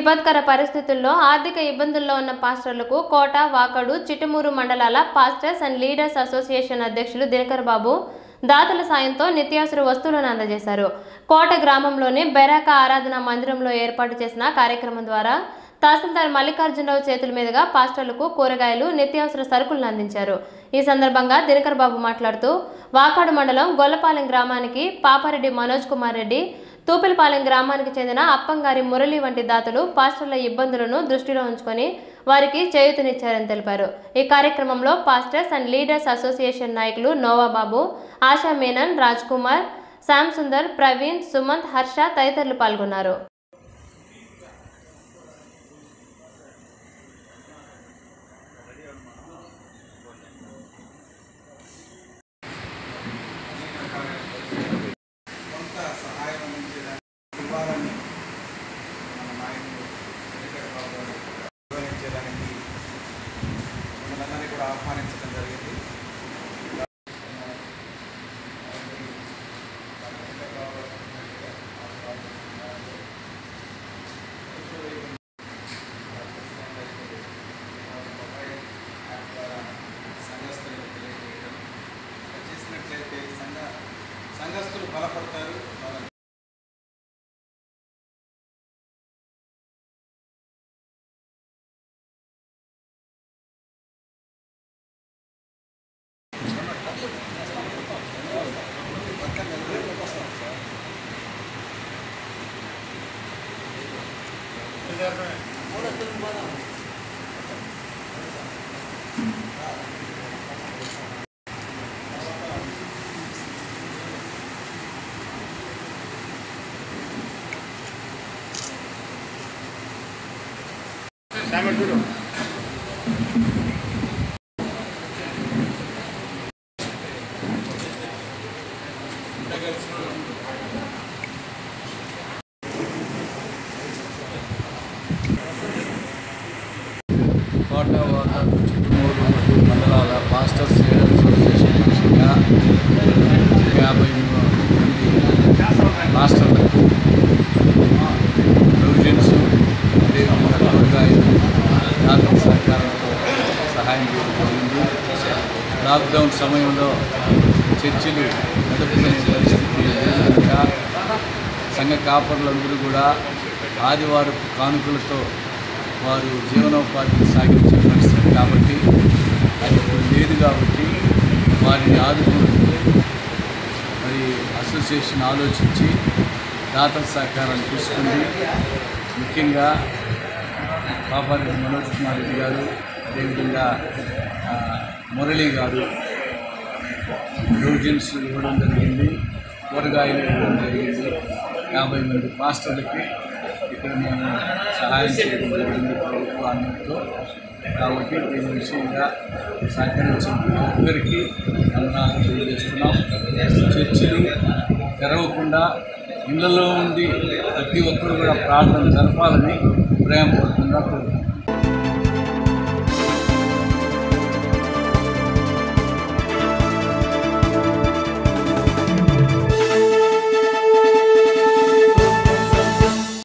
విపత్కర పరిస్థితుల్లో ఆర్థిక ఇబ్బందుల్లో ఉన్న పాస్టర్లకు కోట వాకడు చిట్టుమూరు మండలాల పాస్టర్స్ అండ్ లీడర్స్ అసోసియేషన్ అధ్యక్షులు దినకర్ బాబు దాతల సాయంతో నిత్యావసర వస్తువులను అందజేశారు కోట గ్రామంలోని బెరాక ఆరాధన మందిరంలో ఏర్పాటు చేసిన కార్యక్రమం ద్వారా తహసీల్దార్ మల్లికార్జునరావు చేతుల మీదుగా పాస్టర్లకు కూరగాయలు నిత్యావసర సరుకులను అందించారు ఈ సందర్భంగా దినకర్ బాబు మాట్లాడుతూ వాకాడు మండలం గొల్లపాలెం గ్రామానికి పాపారెడ్డి మనోజ్ కుమార్ రెడ్డి తూపిలపాలెం గ్రామానికి చెందిన అప్పంగారి మురళి వంటి దాతలు పాస్టర్ల ఇబ్బందులను దృష్టిలో ఉంచుకొని వారికి చేయూతనిచ్చారని తెలిపారు ఈ కార్యక్రమంలో పాస్టర్స్ అండ్ లీడర్స్ అసోసియేషన్ నాయకులు నోవాబాబు ఆశా మేనన్ రాజ్ కుమార్ శ్యామ్ సుందర్ ప్రవీణ్ సుమంత్ హర్ష తదితరులు పాల్గొన్నారు కొంత సహాయం అందించడానికి ఇవ్వాలని మన నాయకులు ఎన్నికల బాబు గారు వివరించడానికి మనందరినీ కూడా ఆహ్వానించడం జరిగింది సంఘస్థులకు తెలియజేయడం చేసినట్లయితే సంఘ సంఘస్థులు బలపడతారు వాళ్ళ కోట వాటర్ చిట్టుమూరు మండలాల పాస్టర్స్ లీడర్ అసోసియేషన్ పక్షంగా యాభై మంది పాస్టర్లకు ప్రొవిజన్స్ అదేవిధంగా కూరగాయలు దాతల సహకారంతో సహాయం చేయడం జరిగింది లాక్డౌన్ సమయంలో చర్చిలు నడుపుకునే పరిస్థితి లేదు కనుక సంఘ కాపరులందరూ కూడా ఆదివారపు కానుకలతో వారు జీవనోపాధిని సాగించే పరిస్థితి కాబట్టి అది ఇప్పుడు లేదు కాబట్టి వారిని ఆదుకుంటూ మరి అసోసియేషన్ ఆలోచించి దాతల సహకారాన్ని తీసుకుంది ముఖ్యంగా పాపారెడ్డి మనోజ్ కుమార్ రెడ్డి గారు అదేవిధంగా ఆ, మురళి గారు ప్రొవిజన్స్ ఇవ్వడం జరిగింది కూరగాయలు ఇవ్వడం జరిగింది యాభై మంది మాస్టర్లకి ఇక్కడ మేము సహాయం చేయడం జరిగింది ప్రభుత్వాన్నితో కాబట్టి దీని విషయంగా సహకరించిన ప్రతి ఒక్కరికి వందనాలు తెలియజేస్తున్నాం చర్చిలు తెరవకుండా ఇళ్లలో ఉండి ప్రతి ఒక్కరు కూడా ప్రార్థన జరపాలని ప్రేమపూర్వకంగా కోరుకుంటున్నాం